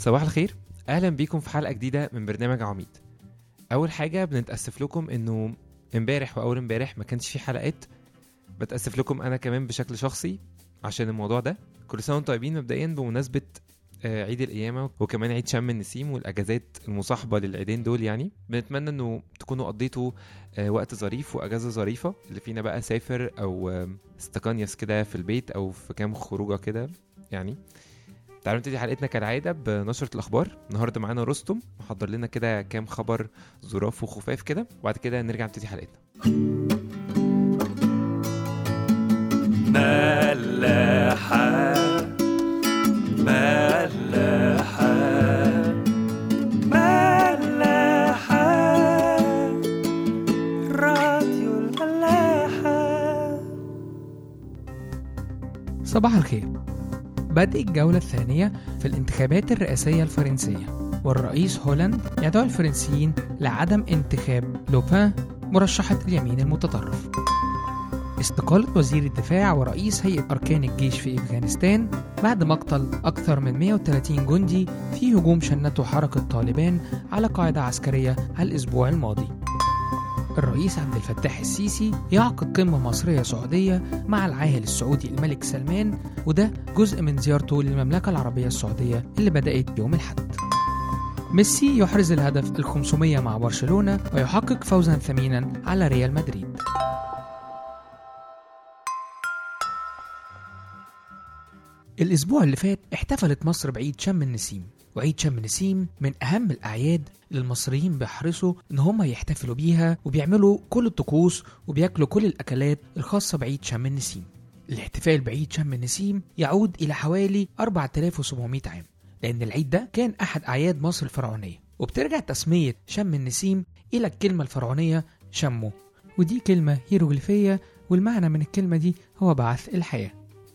صباح الخير اهلا بيكم في حلقه جديده من برنامج عميد اول حاجه بنتاسف لكم انه امبارح واول امبارح ما كانش في حلقات بتاسف لكم انا كمان بشكل شخصي عشان الموضوع ده كل سنه وانتم طيبين مبدئيا بمناسبه آه، عيد القيامه وكمان عيد شم النسيم والاجازات المصاحبه للعيدين دول يعني بنتمنى انه تكونوا قضيتوا آه، وقت ظريف واجازه ظريفه اللي فينا بقى سافر او آه، استقنيس كده في البيت او في كام خروجه كده يعني تعالوا نبتدي حلقتنا كالعاده بنشره الاخبار النهارده معانا رستم محضر لنا كده كام خبر ظراف وخفاف كده وبعد كده نرجع نبتدي حلقتنا ملاحة ملاحة ملاحة راديو الملاحة صباح الخير بدء الجولة الثانية في الانتخابات الرئاسية الفرنسية والرئيس هولاند يدعو الفرنسيين لعدم انتخاب لوبان مرشحة اليمين المتطرف استقالة وزير الدفاع ورئيس هيئة أركان الجيش في أفغانستان بعد مقتل أكثر من 130 جندي في هجوم شنته حركة طالبان على قاعدة عسكرية الأسبوع الماضي الرئيس عبد الفتاح السيسي يعقد قمة مصرية سعودية مع العاهل السعودي الملك سلمان وده جزء من زيارته للمملكة العربية السعودية اللي بدأت يوم الأحد ميسي يحرز الهدف ال 500 مع برشلونة ويحقق فوزا ثمينا على ريال مدريد الأسبوع اللي فات احتفلت مصر بعيد شم النسيم وعيد شم النسيم من أهم الأعياد اللي المصريين بيحرصوا إن هم يحتفلوا بيها وبيعملوا كل الطقوس وبياكلوا كل الأكلات الخاصة بعيد شم النسيم الاحتفال بعيد شم النسيم يعود إلى حوالي 4700 عام لأن العيد ده كان أحد أعياد مصر الفرعونية وبترجع تسمية شم النسيم إلى الكلمة الفرعونية شمو ودي كلمة هيروغليفية والمعنى من الكلمة دي هو بعث الحياة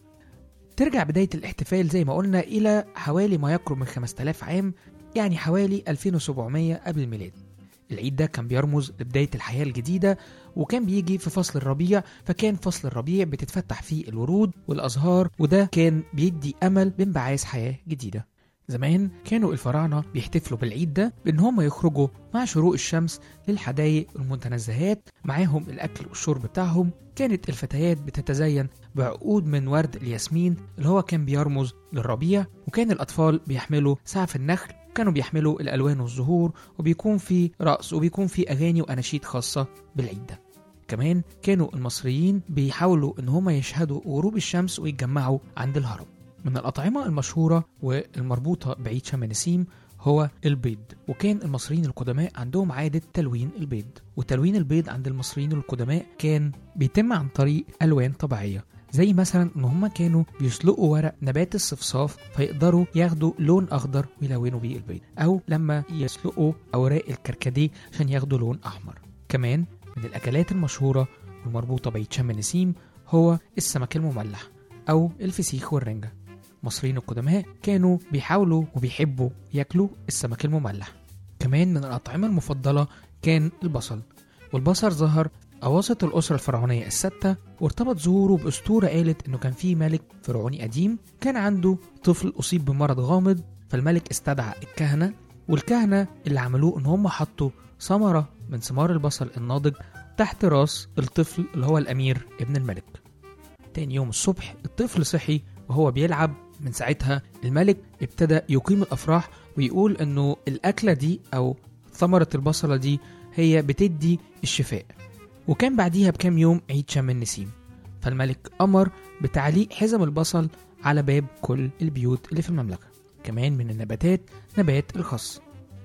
ترجع بداية الاحتفال زي ما قلنا إلى حوالي ما يقرب من 5000 عام يعني حوالي 2700 قبل الميلاد العيد ده كان بيرمز لبداية الحياة الجديدة وكان بيجي في فصل الربيع فكان فصل الربيع بتتفتح فيه الورود والأزهار وده كان بيدي أمل بانبعاث حياة جديدة زمان كانوا الفراعنة بيحتفلوا بالعيد ده بإن هم يخرجوا مع شروق الشمس للحدائق والمتنزهات معاهم الأكل والشرب بتاعهم كانت الفتيات بتتزين بعقود من ورد الياسمين اللي هو كان بيرمز للربيع وكان الأطفال بيحملوا سعف النخل كانوا بيحملوا الألوان والزهور وبيكون في رقص وبيكون في أغاني وأناشيد خاصة بالعيد ده كمان كانوا المصريين بيحاولوا إن هم يشهدوا غروب الشمس ويتجمعوا عند الهرم من الأطعمة المشهورة والمربوطة بعيد شم النسيم هو البيض وكان المصريين القدماء عندهم عادة تلوين البيض وتلوين البيض عند المصريين القدماء كان بيتم عن طريق ألوان طبيعية زي مثلا ان هم كانوا بيسلقوا ورق نبات الصفصاف فيقدروا ياخدوا لون اخضر ويلونوا بيه البيض او لما يسلقوا اوراق الكركديه عشان ياخدوا لون احمر كمان من الاكلات المشهوره والمربوطه بعيد شم النسيم هو السمك المملح او الفسيخ والرنجه المصريين القدماء كانوا بيحاولوا وبيحبوا ياكلوا السمك المملح كمان من الأطعمة المفضلة كان البصل والبصل ظهر أواسط الأسرة الفرعونية الستة وارتبط ظهوره بأسطورة قالت إنه كان في ملك فرعوني قديم كان عنده طفل أصيب بمرض غامض فالملك استدعى الكهنة والكهنة اللي عملوه إن هم حطوا ثمرة من ثمار البصل الناضج تحت راس الطفل اللي هو الأمير ابن الملك تاني يوم الصبح الطفل صحي وهو بيلعب من ساعتها الملك ابتدى يقيم الافراح ويقول انه الاكله دي او ثمره البصله دي هي بتدي الشفاء وكان بعديها بكام يوم عيد شم النسيم فالملك امر بتعليق حزم البصل على باب كل البيوت اللي في المملكه كمان من النباتات نبات الخس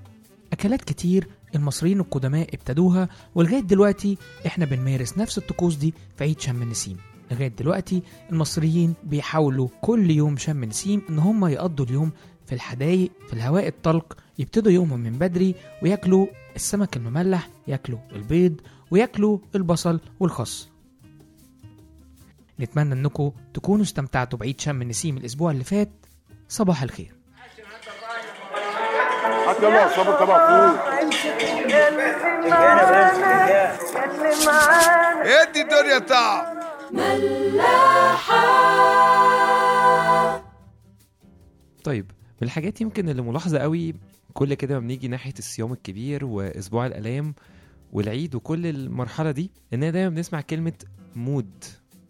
اكلات كتير المصريين القدماء ابتدوها ولغايه دلوقتي احنا بنمارس نفس الطقوس دي في عيد شم النسيم لغايه دلوقتي المصريين بيحاولوا كل يوم شم نسيم ان هم يقضوا اليوم في الحدايق في الهواء الطلق يبتدوا يومهم من بدري وياكلوا السمك المملح ياكلوا البيض وياكلوا البصل والخس نتمنى انكم تكونوا استمتعتوا بعيد شم النسيم الاسبوع اللي فات صباح الخير هات يلا صبر طبق فول ادي الدنيا طعم طيب من الحاجات يمكن اللي ملاحظة قوي كل كده ما بنيجي ناحية الصيام الكبير وأسبوع الآلام والعيد وكل المرحلة دي إننا دايما بنسمع كلمة مود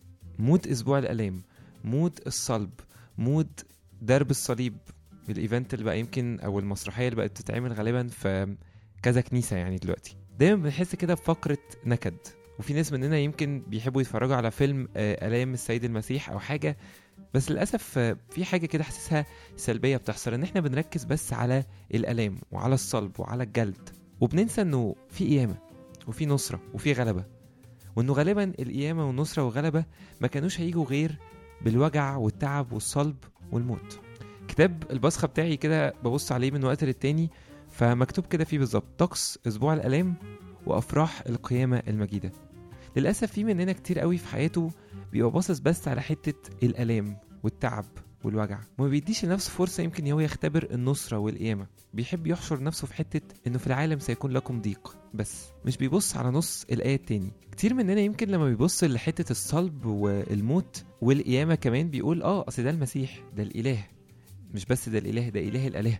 مود أسبوع الآلام مود الصلب مود درب الصليب الايفنت اللي بقى يمكن او المسرحيه اللي بقت بتتعمل غالبا في كذا كنيسه يعني دلوقتي دايما بنحس كده بفقره نكد وفي ناس مننا يمكن بيحبوا يتفرجوا على فيلم آه، الام السيد المسيح او حاجه بس للاسف آه، في حاجه كده حاسسها سلبيه بتحصل ان احنا بنركز بس على الالام وعلى الصلب وعلى الجلد وبننسى انه في قيامه وفي نصره وفي غلبه وانه غالبا القيامه والنصره والغلبه ما كانوش هيجوا غير بالوجع والتعب والصلب والموت كتاب البصخه بتاعي كده ببص عليه من وقت للتاني فمكتوب كده فيه بالظبط طقس اسبوع الالام وافراح القيامه المجيده للاسف في مننا كتير قوي في حياته بيبقى باصص بس على حته الالام والتعب والوجع وما بيديش لنفسه فرصه يمكن هو يختبر النصره والقيامه بيحب يحشر نفسه في حته انه في العالم سيكون لكم ضيق بس مش بيبص على نص الايه التاني كتير مننا يمكن لما بيبص لحته الصلب والموت والقيامه كمان بيقول اه اصل ده المسيح ده الاله مش بس ده الاله ده اله الالهه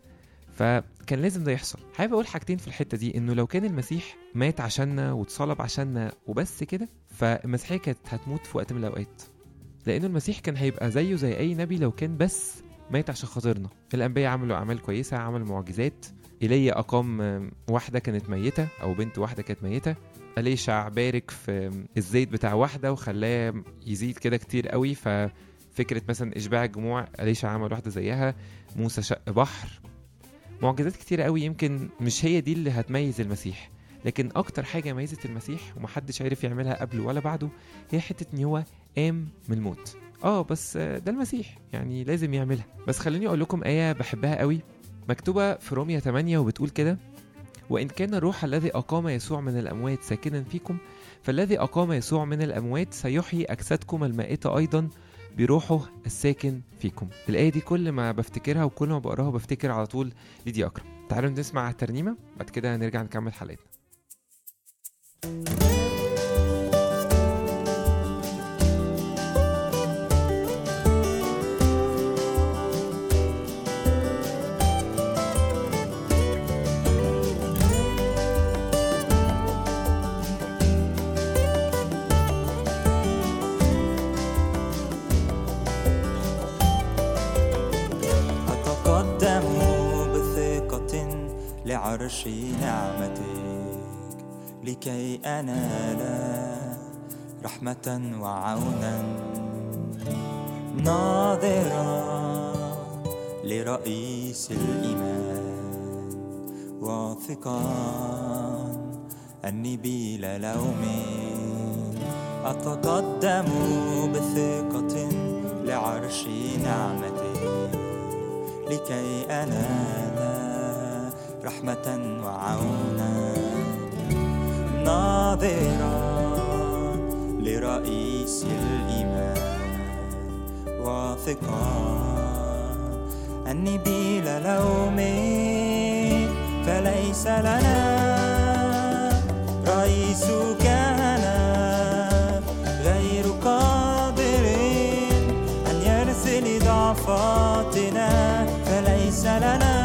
فكان لازم ده يحصل حابب اقول حاجتين في الحته دي انه لو كان المسيح مات عشاننا واتصلب عشاننا وبس كده فالمسيحيه كانت هتموت في وقت من الاوقات لانه المسيح كان هيبقى زيه زي اي نبي لو كان بس مات عشان خاطرنا الانبياء عملوا اعمال كويسه عملوا معجزات ايليا اقام آم، واحده كانت ميته او بنت واحده كانت ميته أليشع بارك في آم، الزيت بتاع واحده وخلاه يزيد كده كتير قوي ففكره مثلا اشباع الجموع أليشع عمل واحده زيها موسى شق بحر معجزات كتير قوي يمكن مش هي دي اللي هتميز المسيح لكن اكتر حاجه ميزت المسيح ومحدش عارف يعملها قبله ولا بعده هي حته ان هو قام من الموت اه بس آه، ده المسيح يعني لازم يعملها بس خليني اقول لكم ايه بحبها قوي مكتوبه في رومية 8 وبتقول كده وان كان الروح الذي اقام يسوع من الاموات ساكنا فيكم فالذي اقام يسوع من الاموات سيحيي اجسادكم المائته ايضا بروحه الساكن فيكم الآية دي كل ما بفتكرها وكل ما بقراها بفتكر على طول ليديا أكرم تعالوا نسمع الترنيمة بعد كده نرجع نكمل حلقتنا أتقدم بثقة لعرش نعمتك لكي أنال رحمة وعونا ناظرا لرئيس الإيمان واثقا أني بلا لوم أتقدم بثقة لعرش نعمتك لكي أنال رحمة وعونا ناظرا لرئيس الإيمان واثقا أني بلا لوم فليس لنا رئيس كهنة غير قادر أن يرسل ضعفاتنا فليس لنا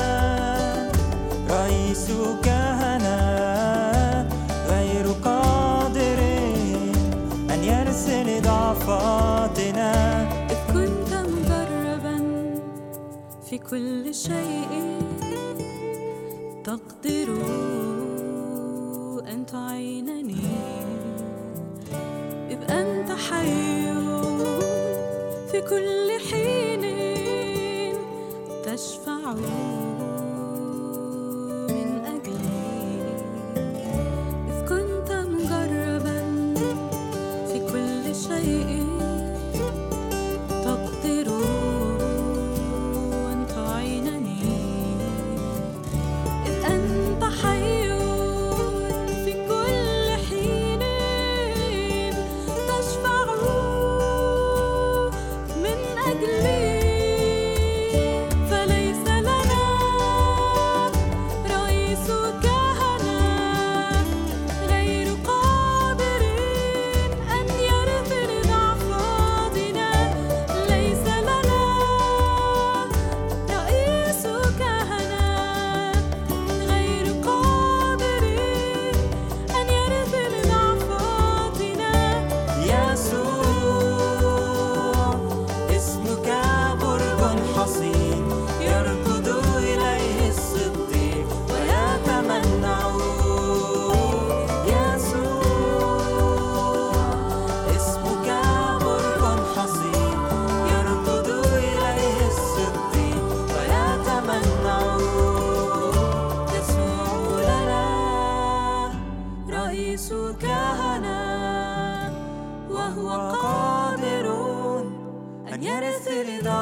رئيس كهنة غير قادر أن يرسل ضعفاتنا إذ كنت مجربا في كل شيء تقدر أن تعينني إذ أنت حي في كل حين تشفع من أجلي إذ كنت مجربا في كل شيء تقدر أن تعينني إذ أنت حي في كل حين تشفع من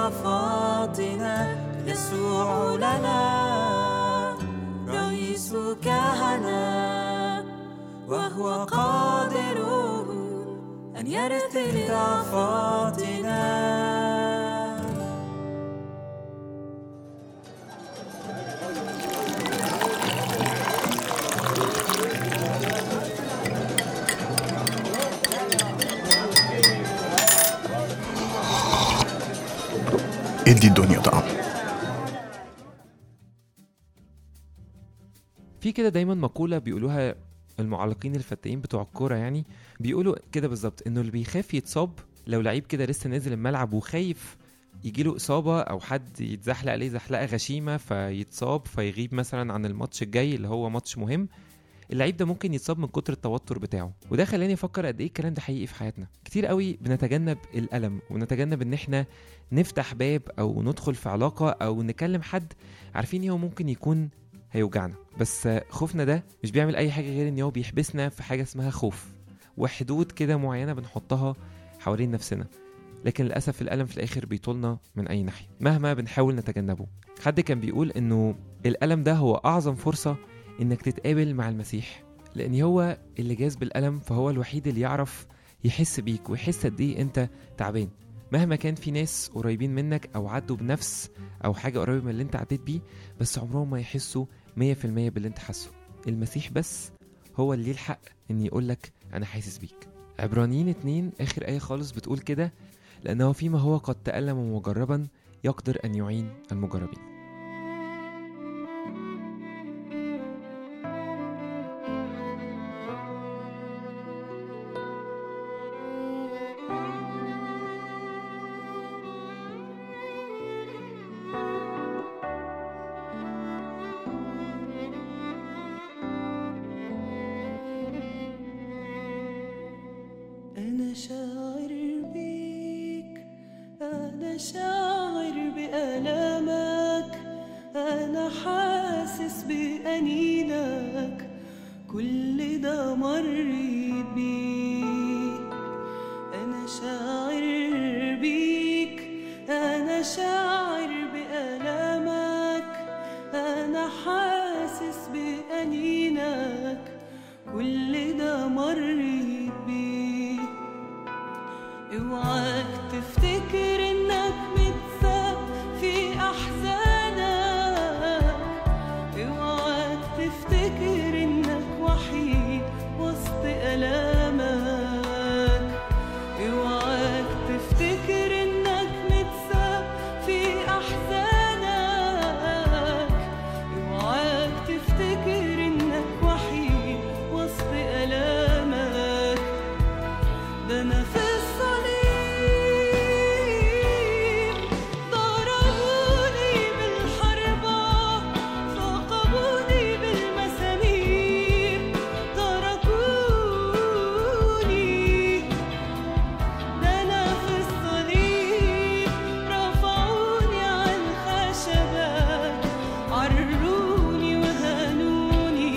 ضعفاتنا يسوع لنا رئيس كهنة وهو قادر أن يرثي ضعفاتنا ادي الدنيا طعم في كده دايما مقولة بيقولوها المعلقين الفتاين بتوع الكورة يعني بيقولوا كده بالظبط انه اللي بيخاف يتصاب لو لعيب كده لسه نازل الملعب وخايف يجيله إصابة أو حد يتزحلق عليه زحلقة غشيمة فيتصاب فيغيب مثلا عن الماتش الجاي اللي هو ماتش مهم اللعيب ده ممكن يتصاب من كتر التوتر بتاعه وده خلاني افكر قد ايه الكلام ده حقيقي في حياتنا كتير قوي بنتجنب الالم ونتجنب ان احنا نفتح باب او ندخل في علاقه او نكلم حد عارفين ان هو ممكن يكون هيوجعنا بس خوفنا ده مش بيعمل اي حاجه غير ان هو بيحبسنا في حاجه اسمها خوف وحدود كده معينه بنحطها حوالين نفسنا لكن للاسف الالم في الاخر بيطولنا من اي ناحيه مهما بنحاول نتجنبه حد كان بيقول انه الالم ده هو اعظم فرصه انك تتقابل مع المسيح لان هو اللي جاز بالالم فهو الوحيد اللي يعرف يحس بيك ويحس قد ايه انت تعبان مهما كان في ناس قريبين منك او عدوا بنفس او حاجه قريبه من اللي انت عديت بيه بس عمرهم ما يحسوا 100% باللي انت حاسه المسيح بس هو اللي ليه الحق ان يقولك انا حاسس بيك عبرانيين اتنين اخر ايه خالص بتقول كده لانه فيما هو قد تألم مجربا يقدر ان يعين المجربين أنا شاعر بيك أنا شاعر بألامك أنا حاسس بأنينك كل ده مريت بيك أنا شاعر بيك أنا شاعر بألامك أنا حاسس بأنينك كل ده مريت بيك اوعاك تفتكر انك متساب في احزانك اوعاك تفتكر انك وحيد وسط الامك اوعاك تفتكر انك متساب في احزانك اوعاك تفتكر انك وحيد وسط الامك ده انا في الصليب ضربوني بالحربة ثقبوني بالمسامير تركوني ده انا في الصليب رفعوني عن خشبك عروني وهنوني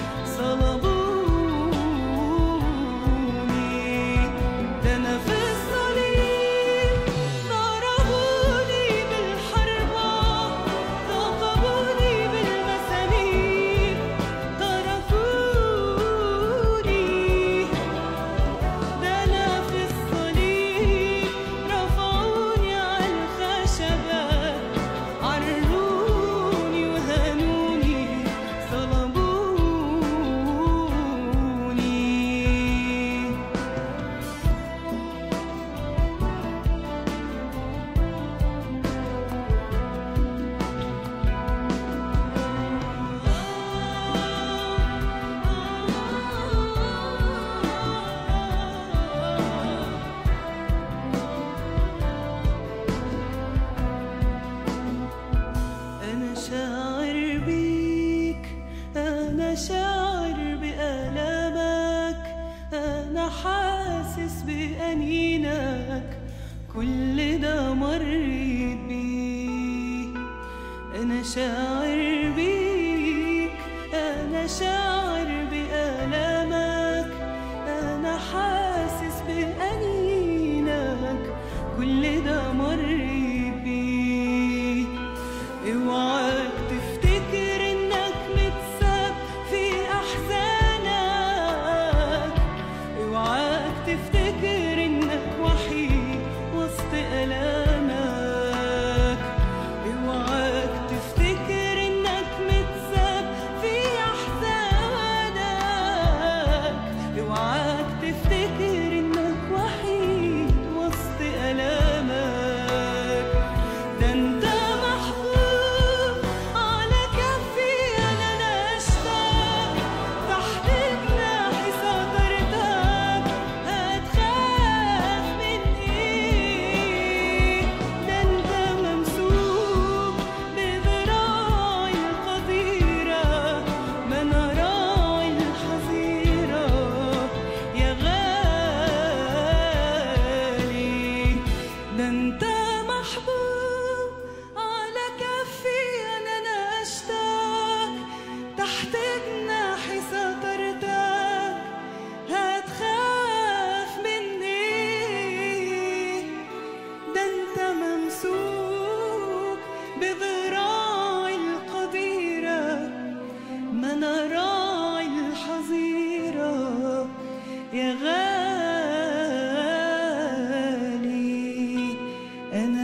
صلبوني ده انا في الصليب ضربوني بالحربة ثقبوني بالمسامير تركوني ده أنا في الصليب رفعوني عن الخشبة عروني وهنوني صلبوني أنا شاعر بيك أنا شاعر بألامك أنا حاسس بأنينك كل ده مريت بيك أنا شاعر بيك أنا شاعر بألامك أنا حاسس بأنينك كل ده مريت بيك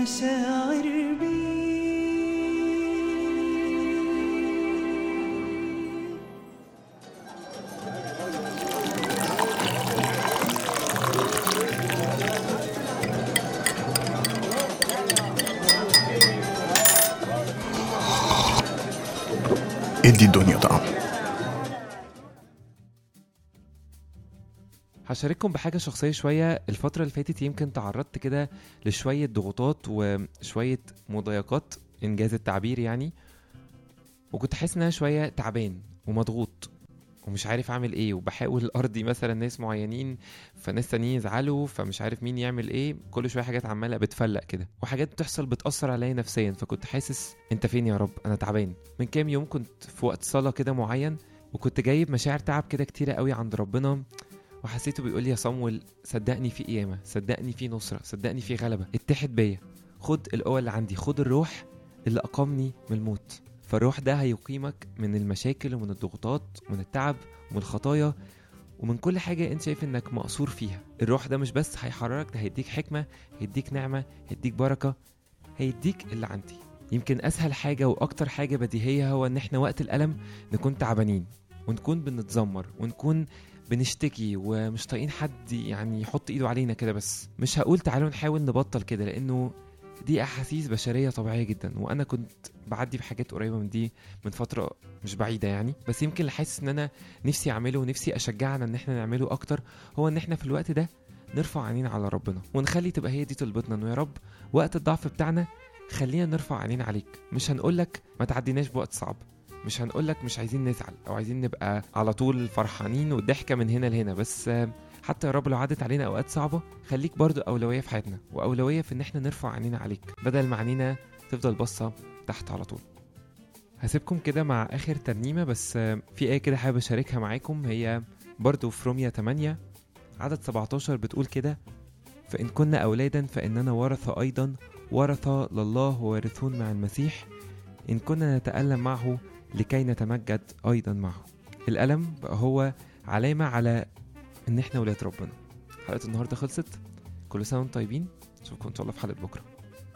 أنا شاعر بيك ادي الدنيا طعم هشارككم بحاجة شخصية شوية الفترة اللي فاتت يمكن تعرضت كده لشوية ضغوطات وشوية مضايقات إنجاز التعبير يعني وكنت حاسس إن أنا شوية تعبان ومضغوط ومش عارف أعمل إيه وبحاول أرضي مثلا ناس معينين فناس تانيين يزعلوا فمش عارف مين يعمل إيه كل شوية حاجات عمالة بتفلق كده وحاجات بتحصل بتأثر عليا نفسيا فكنت حاسس أنت فين يا رب أنا تعبان من كام يوم كنت في وقت صلاة كده معين وكنت جايب مشاعر تعب كده كتيرة قوي عند ربنا وحسيته بيقول لي يا صمويل صدقني في قيامة صدقني في نصرة صدقني في غلبة اتحد بيا خد القوة اللي عندي خد الروح اللي أقامني من الموت فالروح ده هيقيمك من المشاكل ومن الضغوطات ومن التعب ومن الخطايا ومن كل حاجة انت شايف انك مقصور فيها الروح ده مش بس هيحررك ده هيديك حكمة هيديك نعمة هيديك بركة هيديك اللي عندي يمكن اسهل حاجة واكتر حاجة بديهية هو ان احنا وقت الالم نكون تعبانين ونكون بنتذمر ونكون بنشتكي ومش طايقين حد يعني يحط ايده علينا كده بس مش هقول تعالوا نحاول نبطل كده لانه دي احاسيس بشريه طبيعيه جدا وانا كنت بعدي بحاجات قريبه من دي من فتره مش بعيده يعني بس يمكن اللي حاسس ان انا نفسي اعمله ونفسي اشجعنا ان احنا نعمله اكتر هو ان احنا في الوقت ده نرفع عينينا على ربنا ونخلي تبقى هي دي طلبتنا انه يا رب وقت الضعف بتاعنا خلينا نرفع عينينا عليك مش هنقولك ما تعديناش بوقت صعب مش هنقولك مش عايزين نزعل او عايزين نبقى على طول فرحانين والضحكه من هنا لهنا بس آه، حتى يا رب لو عدت علينا اوقات صعبه خليك برضو اولويه في حياتنا واولويه في ان احنا نرفع عينينا عليك بدل ما عينينا تفضل باصه تحت على طول هسيبكم كده مع اخر ترنيمه بس آه، في ايه كده حابب اشاركها معاكم هي برضو في روميا 8 عدد 17 بتقول كده فإن كنا أولادا فإننا ورثة أيضا ورثة لله ووارثون مع المسيح إن كنا نتألم معه لكي نتمجد أيضا معه الألم بقى هو علامة على إن إحنا ولاد ربنا حلقة النهاردة خلصت كل سنة وانتم طيبين نشوفكم إن شاء الله في حلقة بكرة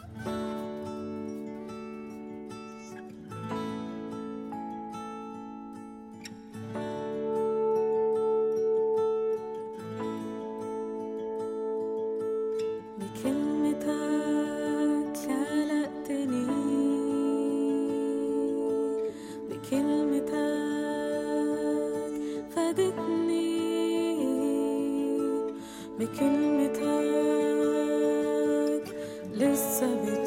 بكلمتك خلقتني بكلمتك فادتني بكلمتك لسه